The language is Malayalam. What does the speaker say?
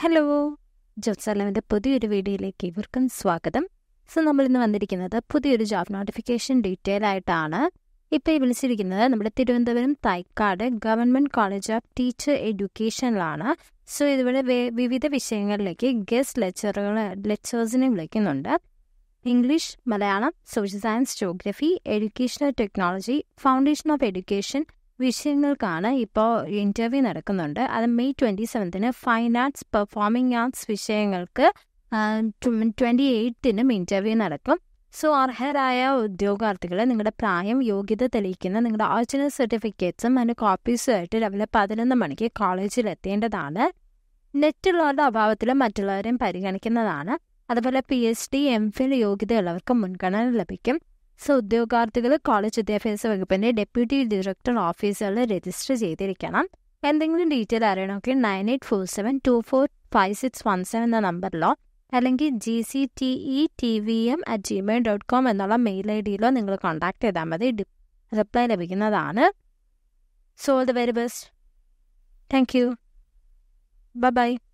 ഹലോ ജോത്സലമിൻ്റെ പുതിയൊരു വീഡിയോയിലേക്ക് ഇവർക്കും സ്വാഗതം സോ നമ്മൾ ഇന്ന് വന്നിരിക്കുന്നത് പുതിയൊരു ജോബ് നോട്ടിഫിക്കേഷൻ ഡീറ്റെയിൽ ആയിട്ടാണ് ഇപ്പോൾ ഈ വിളിച്ചിരിക്കുന്നത് നമ്മുടെ Thiruvananthapuram Thycaud government college of teacher എഡ്യൂക്കേഷനിലാണ് സോ ഇതിവിടെ വേ- വിവിധ വിഷയങ്ങളിലേക്ക് ഗസ്റ്റ് ലെക്ചറുകൾ ലെക്ചേഴ്സിനെ വിളിക്കുന്നുണ്ട് English Malayalam social science geography educational technology foundation of education വിഷയങ്ങൾക്കാണ് ഇപ്പോൾ ഇൻ്റർവ്യൂ നടക്കുന്നുണ്ട് അത് മെയ് ട്വൻറ്റി സെവൻത്തിന് ഫൈൻ ആർട്സ് പെർഫോമിംഗ് ആർട്സ് വിഷയങ്ങൾക്ക് ട്വൻറ്റി എയ്റ്റിനും ഇൻ്റർവ്യൂ നടക്കും സോ അർഹരായ ഉദ്യോഗാർത്ഥികൾ നിങ്ങളുടെ പ്രായം യോഗ്യത തെളിയിക്കുന്ന നിങ്ങളുടെ ഒറിജിനൽ സർട്ടിഫിക്കറ്റ്സും അതിൻ്റെ കോപ്പീസുമായിട്ട് രാവിലെ പതിനൊന്ന് മണിക്ക് കോളേജിൽ എത്തേണ്ടതാണ് നെറ്റുള്ളവരുടെ അഭാവത്തിലും മറ്റുള്ളവരെയും പരിഗണിക്കുന്നതാണ് അതുപോലെ P H D M Phil യോഗ്യതയുള്ളവർക്ക് മുൻഗണന ലഭിക്കും സോ ഉദ്യോഗാർത്ഥികൾ കോളേജ് വിദ്യാഭ്യാസ വകുപ്പിന്റെ ഡെപ്യൂട്ടി ഡയറക്ടർ ഓഫീസുകളിൽ രജിസ്റ്റർ ചെയ്തിരിക്കണം എന്തെങ്കിലും ഡീറ്റെയിൽ അറിയണമെങ്കിൽ nine eight four seven two four five six one seven എന്ന നമ്പറിലോ അല്ലെങ്കിൽ G C T E T V M at Gmail dot com എന്നുള്ള മെയിൽ ഐ ഡിയിലോ നിങ്ങൾ കോൺടാക്ട് ചെയ്താൽ മതി റിപ്ലൈ ലഭിക്കുന്നതാണ് so all the very best thank you bye by